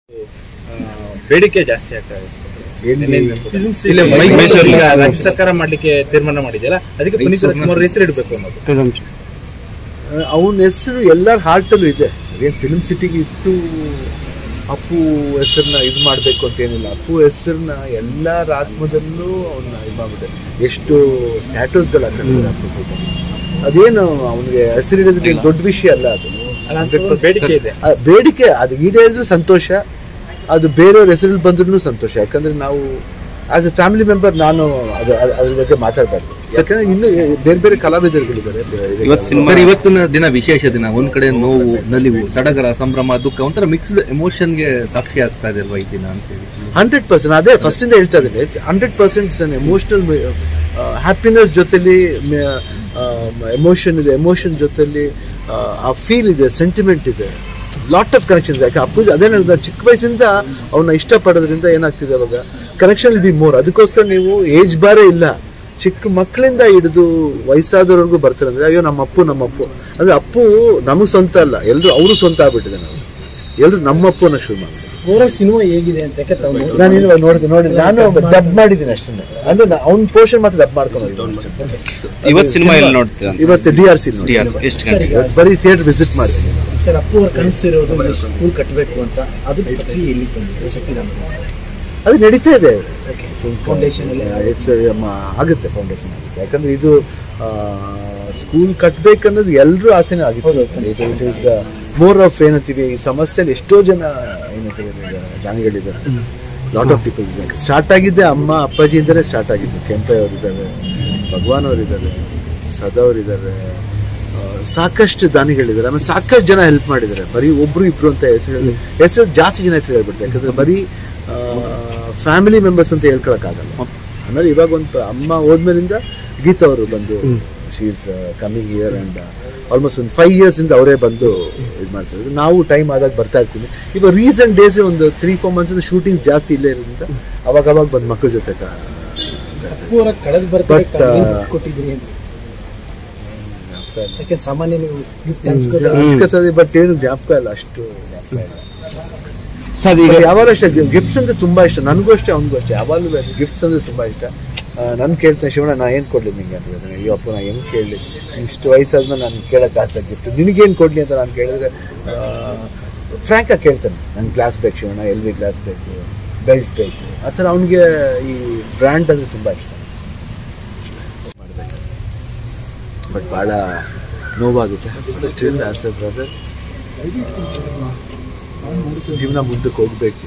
ಬೇಡಿಕೆ ಜಾಸ್ತಿ ಆಗ್ತಾ ಇದೆ ಎಲ್ಲಿ ಇಲ್ಲೇ ಮೈ- ಮೈಸೂರಲ್ಲಿ ಈಗ ರಾಜ್ಯ ಸರ್ಕಾರ ಮಾಡ್ಲಿಕ್ಕೆ ತೀರ್ಮಾನ ಮಾಡಿದೆಯಲ್ಲ ಅದಕ್ಕೆ ಪುನೀತ್ ರಾಜ್ಕುಮಾರ್ ಹೆಸರು ಇಡಬೇಕು ಅನ್ನೋದು ಅವನ ಹೆಸರು ಎಲ್ಲರ ಹಾರ್ಟಲ್ಲೂ ಇದೆ ಏನು ಫಿಲ್ಮ್ ಸಿಟಿಗೆ ಇಟ್ಟು ಅಪ್ಪು ಹೆಸರನ್ನ ಇದು ಮಾಡಬೇಕು ಅಂತ ಏನಿಲ್ಲ ಅಪ್ಪು ಹೆಸರನ್ನ ಎಲ್ಲರ ಆತ್ಮದಲ್ಲೂ ಅವನ್ನ ಇದು ಮಾಡ್ಬಿಟ್ಟೆ ಎಷ್ಟು ಟ್ಯಾಟೋಸ್ಗಳು ಹಾಕೊಂಡಿದ್ದಾರೆ ಅಪ್ಪು ಅದೇನು ಅವನಿಗೆ ಹೆಸರಿಡೋದ್ರಲ್ಲಿ ಏನ್ ದೊಡ್ಡ ವಿಷಯ ಅಲ್ಲ ಅದು ಅಲ್ಲ ಅಂತ ಒಂದು ಬೇಡಿಕೆ ಇದೆ ಆ ಬೇಡಿಕೆ ಅದು ಈಡೇರಿದ್ರು ಸಂತೋಷ ಅದು ಬೇರೆಯವ್ರ ಹೆಸರಲ್ಲಿ ಬಂದ್ರೂ ಸಂತೋಷ ಯಾಕಂದ್ರೆ ನಾವು ಆಸ್ ಎ ಫ್ಯಾಮಿಲಿ ಮೆಂಬರ್ ನಾನು ಅದು ಅದ್- ಅದ್ರ ಬಗ್ಗೆ ಮಾತಾಡಬಾರ್ದು ಯಾಕಂದ್ರೆ ಇನ್ನು ಬೇರೆ ಬೇರೆ ಕಲಾವಿದರುಗಳಿದ್ದಾರೆ ಸರ್ ಇವತ್ತಿನ ದಿನ ವಿಶೇಷ ದಿನ ಒಂದ್ ಕಡೆ ನೋವು ನಲಿವು ಸಡಗರ ಸಂಭ್ರಮ ದುಃಖ ಒಂಥರ ಮಿಕ್ಸ್ಡ್ ಎಮೋಷನ್ಗೆ ಸಾಕ್ಷಿ ಆಗ್ತಾ ಇದೆ ಅಲ್ವಾ ಈ ದಿನ ಅಂತ ಹೇಳಿ ಹಂಡ್ರೆಡ್ ಪರ್ಸೆಂಟ್ ಅದೇ ಫಸ್ಟ್ ಇಂದ ಹೇಳ್ತಾ ಇದ್ದೀನಿ ಹಂಡ್ರೆಡ್ ಪರ್ಸೆಂಟ್ ಎಮೋಷನಲ್ ಹ್ಯಾಪಿನೆಸ್ ಜೊತೆಲಿ ಎಮೋಷನ್ ಇದೆ ಎಮೋಷನ್ ಜೊತೆಲಿ ಆ, ಆ ಫೀಲ್ ಇದೆ ಸೆಂಟಿಮೆಂಟ್ ಇದೆ ಲಾಟ್ ಆಫ್ ಕನೆಕ್ಷನ್ ಯಾಕೆ ಅಪ್ಪು ಅದೇ ಹೇಳಿದ ಚಿಕ್ಕ ವಯಸ್ಸಿಂದ ಅವನ್ನ ಇಷ್ಟಪಡೋದ್ರಿಂದ ಏನಾಗ್ತಿದೆ ಅವಾಗ ಕನೆಕ್ಷನ್ ಬಿ ಮೋರ್ ಅದಕ್ಕೋಸ್ಕರ ನೀವು ಏಜ್ ಬಾರೇ ಇಲ್ಲ ಚಿಕ್ಕ ಮಕ್ಕಳಿಂದ ಹಿಡಿದು ವಯಸ್ಸಾದವ್ರಿಗೂ ಬರ್ತಾರೆ ಅಂದ್ರೆ ಅಯ್ಯೋ ನಮ್ಮ ಅಪ್ಪು ನಮ್ಮ ಅಪ್ಪು ಅಂದ್ರೆ ಅಪ್ಪು ನಮಗೆ ಸ್ವಂತ ಅಲ್ಲ ಎಲ್ಲರೂ ಅವರು ಸ್ವಂತ ಆಗ್ಬಿಟ್ಟಿದೆ ನಾವು ಎಲ್ಲರೂ ನಮ್ಮ ಅಪ್ಪು ಅನ್ನೋ ಶುರು ಮಾಡಿ ಓವರಾಲ್ ಸಿನಿಮಾ ಹೇಗಿದೆ ಅಂತ ಯಾಕೆ ತಾವು ನೋಡಿ- ನಾನು ಇನ್ನು ನೋಡಿದೆ ನೋಡಿ ನಾನು ಡಬ್ ಮಾಡಿದ್ದೀನಿ ಅಷ್ಟೇ ಅಂದ್ರೆ ಅವ್ನ ಪೋರ್ಷನ್ ಮಾತ್ರ ಡಬ್ ಮಾಡ್ಕೊಂಡು ಹೋಗಿದ್ದೀನಿ. ಇವತ್ತು ಸಿನಿಮಾ ಎಲ್ಲಿ ನೋಡ್ತೀರಾ ಇವತ್ತು ಡಿ ಆರ್ ಸಿ ನೋಡಿ ಎಷ್ಟು ಗಂಟೆಗೆ ಇವತ್ತು ಬರೀ ಥಿಯೇಟರ್ ವಿಸಿಟ್ ಮಾಡ್ತೀನಿ ಸರ್ ಅಪ್ಪು ಅವ್ರ ಕನಸಿರೋದು ಸ್ಕೂಲ್ ಕಟ್ಟಬೇಕು ಅಂತ ಅದು ಪ್ರಕ್ರಿಯೆ ಎಲ್ಲಿ ಬಂದಿದೆ ಶಕ್ತಿಧಾಮ ಅದು ನಡೀತಾ ಇದೆ ಫೌಂಡೇಶನ್ ಅಲ್ಲಿ ಇಟ್ಸ್ ಆಗುತ್ತೆ ಫೌಂಡೇಶನ್ ಆಗುತ್ತೆ ಯಾಕಂದ್ರೆ ಇದು ಸ್ಕೂಲ್ ಕಟ್ಬೇಕನ್ನೋದು ಎಲ್ಲರೂ ಆಸೆನೇ ಆಗಿತ್ತು it it is more of ಏನಂತೀವಿ ಈ ಸಂಸ್ಥೆಯಲ್ಲಿ ಎಷ್ಟೋ ಜನ ಏನಂತೀವಿ ಈಗ ದಾನಿಗಳಿದ್ದಾರೆ ಲಾಟ್ ಆಫ್ ಪೀಪಲ್ ಸ್ಟಾರ್ಟ್ ಆಗಿದ್ದೆ ಅಮ್ಮ ಅಪ್ಪಾಜಿಯಿಂದಲೇ ಸ್ಟಾರ್ಟ್ ಆಗಿದ್ದು ಕೆಂಪೆ ಅವರಿದ್ದಾರೆ ಭಗವಾನ್ ಅವರಿದ್ದಾರೆ ಸದಾ ಅವರಿದ್ದಾರೆ ಆ, ಸಾಕಷ್ಟು ದಾನಿಗಳಿದ್ದಾರೆ ಆಮೇಲೆ ಸಾಕಷ್ಟು ಜನ ಹೆಲ್ಪ್ ಮಾಡಿದ್ದಾರೆ ಬರೀ ಒಬ್ರು ಇಬ್ರು ಅಂತ ಹೆಸರು ಹೆಸರು ಜಾಸ್ತಿ ಜನ ಹೆಸರು ಹೇಳ್ಬಿಟ್ಟು ಯಾಕಂದ್ರೆ ಬರೀ ಫ್ಯಾಮಿಲಿ ಮೆಂಬರ್ಸ್ ಅಂತ ಹೇಳ್ಕೊಳಕ್ಕಾಗಲ್ಲ ಆಮೇಲೆ ಇವಾಗ ಒಂದು ಅಮ್ಮ ಹೋದ್ಮೇಲಿಂದ ಗೀತಾ ಅವರು ಬಂದು she is coming year and almost ಒಂದು ಫೈವ್ ಇಯರ್ಸ್ ಇಂದ ಅವರೇ ಬಂದು ಇದು ಮಾಡ್ತಿದ್ರು ನಾವು ಟೈಮ್ ಆದಾಗ ಬರ್ತಾ ಇರ್ತೀವಿ ಇವಾಗ ರೀಸೆಂಟ್ ಡೇಸ್ ಒಂದು ತ್ರೀ ಫೋರ್ ಮಂತ್ಸ್ ಇಂದ ಶೂಟಿಂಗ್ಸ್ ಜಾಸ್ತಿ ಇಲ್ಲೇ ಇರೋದ್ರಿಂದ ಅವಾಗ ಅವಾಗ ಬಂದು ಮಕ್ಕಳ ಜೊತೆ ಕ- ಅಪ್ಪು ಅವರ ಕಳೆದ ಬರ್ತಾರೆ But, uh, ಕೊಟ್ಟಿದ್ರಿ ಅಂತ ಯಾಕೆಂದ್ರೆ ಸಾಮಾನ್ಯ ನೀವು ಗಿಫ್ಟ್ ಹಂಚ್ಕೋದು ಹಂಚ್ಕೊತದೆ ಬಟ್ ಏನು ಜ್ಞಾಪಕ ಇಲ್ಲ ಅಷ್ಟು ಜ್ಞಾಪಕ ಇಲ್ಲ ಸರ್ ಈಗ ಯಾವಾಗ ಅಷ್ಟೇ ಗಿಫ್ಟ್ಸ್ ಅಂದ್ರೆ ತುಂಬಾ ಇಷ್ಟ ನನಗೂ ಅಷ್ಟೇ ಅವ್ನಿಗೂ ಅಷ್ಟೇ ಯಾವಾಗಲೂ ಗಿಫ್ಟ್ಸ್ ಅಂದ್ರೆ ತುಂಬಾ ಇಷ್ಟ ನನ್ ಕೇಳ್ತೇನೆ ಶಿವಣ್ಣ ನಾ ಏನ್ ಕೊಡ್ಲಿ ನಿಂಗೆ ಅಂತ ಹೇಳ್ತಾನೆ ಅಯ್ಯೋ ಅಪ್ಪ ನಾ ಹೆಂಗ್ ಕೇಳಲಿ ಇಷ್ಟು ವಯಸ್ಸಾದ್ಮೇಲೆ ನಾನು ಕೇಳಕ್ ಆಸೆ ಗಿಫ್ಟ್ ನಿನಗೇನ್ ಕೊಡ್ಲಿ ಅಂತ ನಾನು ಕೇಳಿದ್ರೆ ಫ್ರ್ಯಾಂಕ್ ಆಗಿ ಕೇಳ್ತಾನೆ ನನ್ ಕ್ಲಾಸ್ ಬೇಕು ಶಿವಣ್ಣ ಎಲ್ ವಿ ಕ್ಲಾಸ್ ಬೇಕು ಬೆಲ್ಟ್ ಬೇಕು ಆ ಥರ ಅವನಿಗೆ ಈ ಬ್ರ್ಯಾಂಡ್ ಅಂದ್ರೆ ತುಂಬಾ ಇಷ್ಟ ಬಟ್ ಭಾಳ ನೋವಾಗುತ್ತೆ ಸ್ಟಿಲ್ ಆಸ್ ಎ ಬ್ರದರ್ ಜೀವನ ಮುಂದಕ್ಕೆ ಹೋಗ್ಬೇಕು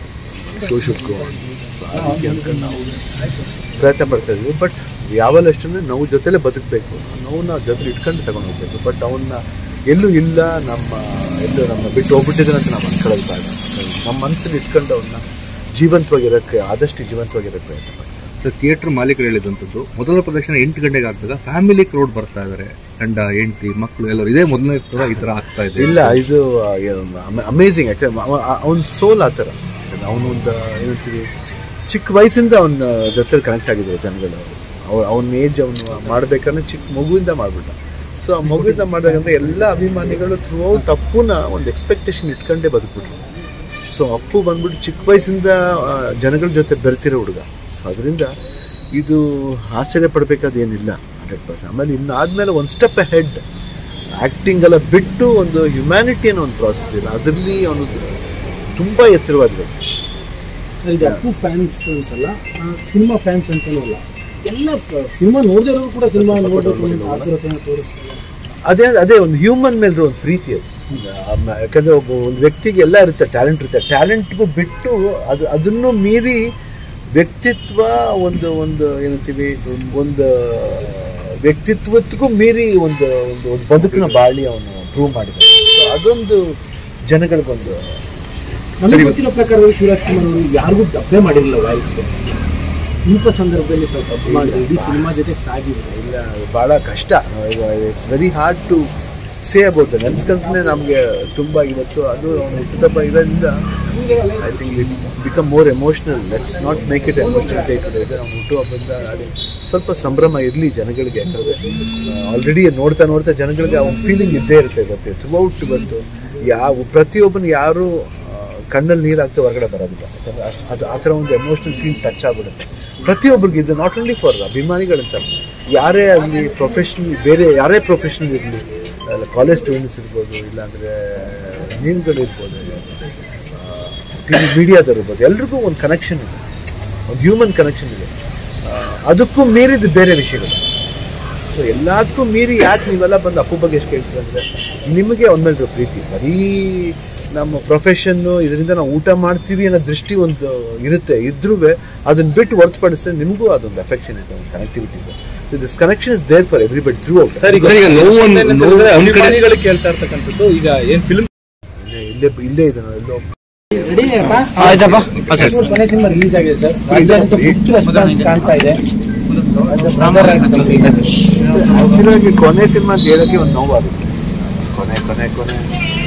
ಶೋಷಕ್ಕೂ ಸೊ ಆ ರೀತಿ ಅನ್ಕೊಂಡು ನಾವು ಪ್ರಯತ್ನ ಪಡ್ತಾ ಇದ್ವಿ ಬಟ್ ಯಾವಲ್ಲ ಅಷ್ಟಂದ್ರೆ ನೋವು ಜೊತೆಲೇ ಬದುಕಬೇಕು ನೋವನ್ನ ಜೊತೆ ಇಟ್ಕೊಂಡು ತಗೊಂಡು ಹೋಗ್ಬೇಕು ಬಟ್ ಅವನ್ನ ಎಲ್ಲೂ ಇಲ್ಲ ನಮ್ಮ ಎಲ್ಲೂ ನಮ್ಮ ಬಿಟ್ಟು ಹೋಗ್ಬಿಟ್ಟಿದ್ದಾನೆ ಅಂತ ನಾವು ಅನ್ಕೊಳ್ಳೋದು ಬೇಡ ನಮ್ಮ ಮನಸ್ಸಲ್ಲಿ ಇಟ್ಕೊಂಡು ಅವನ್ನ ಜೀವಂತವಾಗಿರೋಕ್ಕೆ ಆದಷ್ಟು ಜೀವಂತವಾಗಿರೋಕ್ಕೆ ಪ್ರಯತ್ನ ಪಡ್ತೀವಿ ಸರ್ ಥಿಯೇಟರ್ ಮಾಲೀಕರು ಹೇಳಿದಂಥದ್ದು ಮೊದಲ ಪ್ರದರ್ಶನ ಎಂಟು ಗಂಟೆಗೆ ಆಗ್ತದೆ ಫ್ಯಾಮಿಲಿ ಕ್ರೌಡ್ ಬರ್ತಾ ಇದಾರೆ ಗಂಡ ಹೆಂಡತಿ ಮಕ್ಕಳು ಎಲ್ಲರೂ ಇದೇ ಮೊದಲನೇ ಸಲ ಈ ತರ ಆಗ್ತಾ ಇದೆ ಇಲ್ಲ ಇದು ಅಮೇಝಿಂಗ್ ಯಾಕಂದ್ರೆ ಅವನ ಸೋಲ್ ಆ ಥರ ಅವನು ಒಂದು ಏನಂತೀವಿ ಚಿಕ್ಕ ವಯಸ್ಸಿಂದ ಅವನ ಜೊತೆ ಕನೆಕ್ಟ್ ಆಗಿದ್ದಾರೆ ಜನಗಳು ಅವ್ರ ಅವನ ಏಜ್ ಅವನು ಮಾಡ್ಬೇಕಂದ್ರೆ ಚಿಕ್ಕ ಮಗುವಿಂದ ಮಾಡ್ಬಿಟ್ಟ ಸೊ ಆ ಮಗುವಿಂದ ಮಾಡಿದಾಗಂತ ಎಲ್ಲ ಅಭಿಮಾನಿಗಳು ಥ್ರೂ ಔಟ್ ಅಪ್ಪುನ ಒಂದು ಎಕ್ಸ್ಪೆಕ್ಟೇಷನ್ ಇಟ್ಕೊಂಡೇ ಬದುಕ್ಬಿಟ್ರು ಸೊ ಅಪ್ಪು ಬಂದ್ಬಿಟ್ಟು ಚಿಕ್ಕ ವಯಸ್ಸಿಂದ ಆ, ಜನಗಳ ಜೊತೆ ಬೆರ್ತಿರೋ ಹುಡುಗ ಸೊ ಅದರಿಂದ ಇದು ಆಶ್ಚರ್ಯ ಪಡಬೇಕಾದ ಏನಿಲ್ಲ ಹಂಡ್ರೆಡ್ ಪರ್ಸೆಂಟ್ ಆಮೇಲೆ ಇನ್ನು ಆದ್ಮೇಲೆ ಒಂದು ಸ್ಟೆಪ್ ಹೆಡ್ ಆ್ಯಕ್ಟಿಂಗ್ ಎಲ್ಲ ಬಿಟ್ಟು ಒಂದು ಹ್ಯುಮ್ಯಾನಿಟಿ ಅನ್ನೋ ಒಂದು ಪ್ರಾಸೆಸ್ ಇಲ್ಲ ಅದರಲ್ಲಿ ಅವನು ತುಂಬ ಎತ್ತರವಾದ ವ್ಯಕ್ತಿ ಇದು ಅಪ್ಪು ಫ್ಯಾನ್ಸ್ ಅಂತಲ್ಲ ಸಿನಿಮಾ ಫ್ಯಾನ್ಸ್ ಅಂತಲೂ ಅಲ್ಲ ಎಲ್ಲ ಸಿನಿಮಾ ನೋಡಿದವರು ಕೂಡ ಸಿನಿಮಾ ನೋಡಬೇಕು ಅಂತ ಆತುರತೆಯನ್ನು ತೋರಿಸ್ತಾರೆ ಅದೇ ಅದೇ ಒಂದು ಹ್ಯೂಮನ್ ಮೇಲೆ ಒಂದು ಪ್ರೀತಿ ಅದು ಅಮ್ಮ- ಯಾಕಂದ್ರೆ ಒಬ್ಬ ಒಂದು ವ್ಯಕ್ತಿಗೆ ಎಲ್ಲ ಇರುತ್ತೆ ಟ್ಯಾಲೆಂಟ್ ಇರುತ್ತೆ ಟ್ಯಾಲೆಂಟ್ಗೂ ಬಿಟ್ಟು ಅದು ಅದನ್ನು ಮೀರಿ ವ್ಯಕ್ತಿತ್ವ ಒಂದು ಒಂದು ಏನಂತೀವಿ ಒಂದು ವ್ಯಕ್ತಿತ್ವಕ್ಕೂ ಮೀರಿ ಒಂದು ಒಂದು ಒಂದು ಬದುಕಿನ ಬಾಳಿ ಅವನು ಪ್ರೂವ್ ಮಾಡಿದ ಸೊ ಅದೊಂದು ಜನಗಳಿಗೊಂದು ನನಗೆ ಗೊತ್ತಿರೋ ಪ್ರಕಾರದಲ್ಲಿ ಶಿವರಾಜ್ ಕುಮಾರ್ ಅವರು ಯಾರಿಗೂ ಡಬ್ಬೆ ಮಾಡಿರಲಿಲ್ಲ ವಾಯ್ಸ್ ಇಂಥ ಸಂದರ್ಭದಲ್ಲಿ ಸ್ವಲ್ಪ ಡಬ್ ಮಾಡಿ ಇಡೀ ಸಿನಿಮಾ ಜೊತೆ ಸಾಗಿದ್ರು ಇಲ್ಲ ಭಾಳ ಕಷ್ಟ it's very hard to say about ನೆನ್ಸ್ಕೊಂಡ್ರೆ ನಮಗೆ ತುಂಬ ಇವತ್ತು ಅದು ಅವ್ನು ಹುಟ್ಟಿದಬ್ಬ ಇರೋದ್ರಿಂದ I think it become more emotional let's not make it emotional take ಇದೆ ಅವ್ನು ಹುಟ್ಟುಹಬ್ಬದಿಂದ ಅದು ಸ್ವಲ್ಪ ಸಂಭ್ರಮ ಇರಲಿ ಜನಗಳಿಗೆ ಯಾಕಂದರೆ ಆಲ್ರೆಡಿ ನೋಡ್ತಾ ನೋಡ್ತಾ ಜನಗಳಿಗೆ ಅವ್ನ ಫೀಲಿಂಗ್ ಇದ್ದೇ ಇರುತ್ತೆ ಗೊತ್ತೆ ಥ್ರೂಔಟ್ ಇವತ್ತು ಯಾವ ಪ್ರತಿಯೊಬ್ಬನ ಯಾರು ಕಣ್ಣಲ್ಲಿ ನೀರು ಹಾಕ್ತಾ ಹೊರಗಡೆ ಬರೋದಿಲ್ಲ ಯಾಕಂದ್ರೆ ಅಷ್ಟು ಅದು ಆ ಥರ ಒಂದು ಎಮೋಷ್ನಲ್ ಫೀಲ್ ಟಚ್ ಆಗ್ಬಿಡುತ್ತೆ ಪ್ರತಿಯೊಬ್ಬರಿಗೆ ಇದು ನಾಟ್ ಓನ್ಲಿ ಫಾರ್ ಅಭಿಮಾನಿಗಳಂತ ಯಾರೇ ಆಗಲಿ ಪ್ರೊಫೆಷ್ನಲ್ ಬೇರೆ ಯಾರೇ ಪ್ರೊಫೆಷ್ನಲ್ ಇರಲಿ ಕಾಲೇಜ್ ಸ್ಟೂಡೆಂಟ್ಸ್ ಇರ್ಬೋದು ಇಲ್ಲಾಂದರೆ ಮೀನುಗಳಿರ್ಬೋದು ಟಿ ವಿ ಮೀಡಿಯಾದವ್ರು ಇರ್ಬೋದು ಎಲ್ರಿಗೂ ಒಂದು ಕನೆಕ್ಷನ್ ಇದೆ ಒಂದು ಹ್ಯೂಮನ್ ಕನೆಕ್ಷನ್ ಇದೆ ಆ, ಅದಕ್ಕೂ ಮೀರಿದ ಬೇರೆ ವಿಷಯಗಳು ಸೊ ಎಲ್ಲದಕ್ಕೂ ಮೀರಿ ಯಾಕೆ ನೀವೆಲ್ಲ ಬಂದು ಅಪ್ಪು ಬಗ್ಗೆ ಎಷ್ಟು ಕೇಳ್ತೀರ ಅಂದರೆ ನಿಮಗೆ ಅವನ ಮೇಲೆ ಪ್ರೀತಿ ಬರೀ ನಮ್ಮ ಪ್ರೊಫೆಷನ್ನು ಇದರಿಂದ ನಾವು ಊಟ ಮಾಡ್ತೀವಿ ಅನ್ನೋ ದೃಷ್ಟಿ ಒಂದು ಇರುತ್ತೆ ಇದ್ರೂ ಅದನ್ನ ಬಿಟ್ಟು ಹೊರತುಪಡಿಸಿದ್ರೆ ನಿಮಗೂ ಅದೊಂದು ಅಫೆಕ್ಷನ್ ಇದೆ ಒಂದು ಕನೆಕ್ಟಿವಿಟಿ ಇದೆ this connection is there for everybody throughout sir ಈಗ ಸರ್, ಈಗ ನೋವು ಒಂದು- ಏನಂತ ನೋವು ಹೇಳಿದ್ರೆ ಒಂದ್ ಕಡೆ- ಅಭಿಮಾನಿಗಳು ಕೇಳ್ತಾ ಇರ್ತಕ್ಕಂಥದ್ದು ಈಗ ಏನ್ ಫಿಲ್ಮ್ ಇಲ್ಲೇ ಇಲ್ಲೇ ಇದೆ ನೋಡಿ, ಎಲ್ಲೋ ರೆಡಿ ಆಯ್ತಪ್ಪ ಕೊನೆ ಸಿನಿಮಾ ರಿಲೀಸ್ ಆಗಿದೆ ಸರ್ ರಾಜ್ಯಾದ್ಯಂತ ಫುಲ್ ರೆಸ್ಪಾನ್ಸ್ ಕಾಣ್ತಾ ಇದೆ ಆಕ್ಚುಲಾಗಿ ಕೊನೆ ಸಿನಿಮಾ ಅಂತ ಹೇಳಕ್ಕೆ ಒಂದು ನೋವಾಗುತ್ತೆ ಕೊನೆ ಕೊನೆ ಕೊನೆ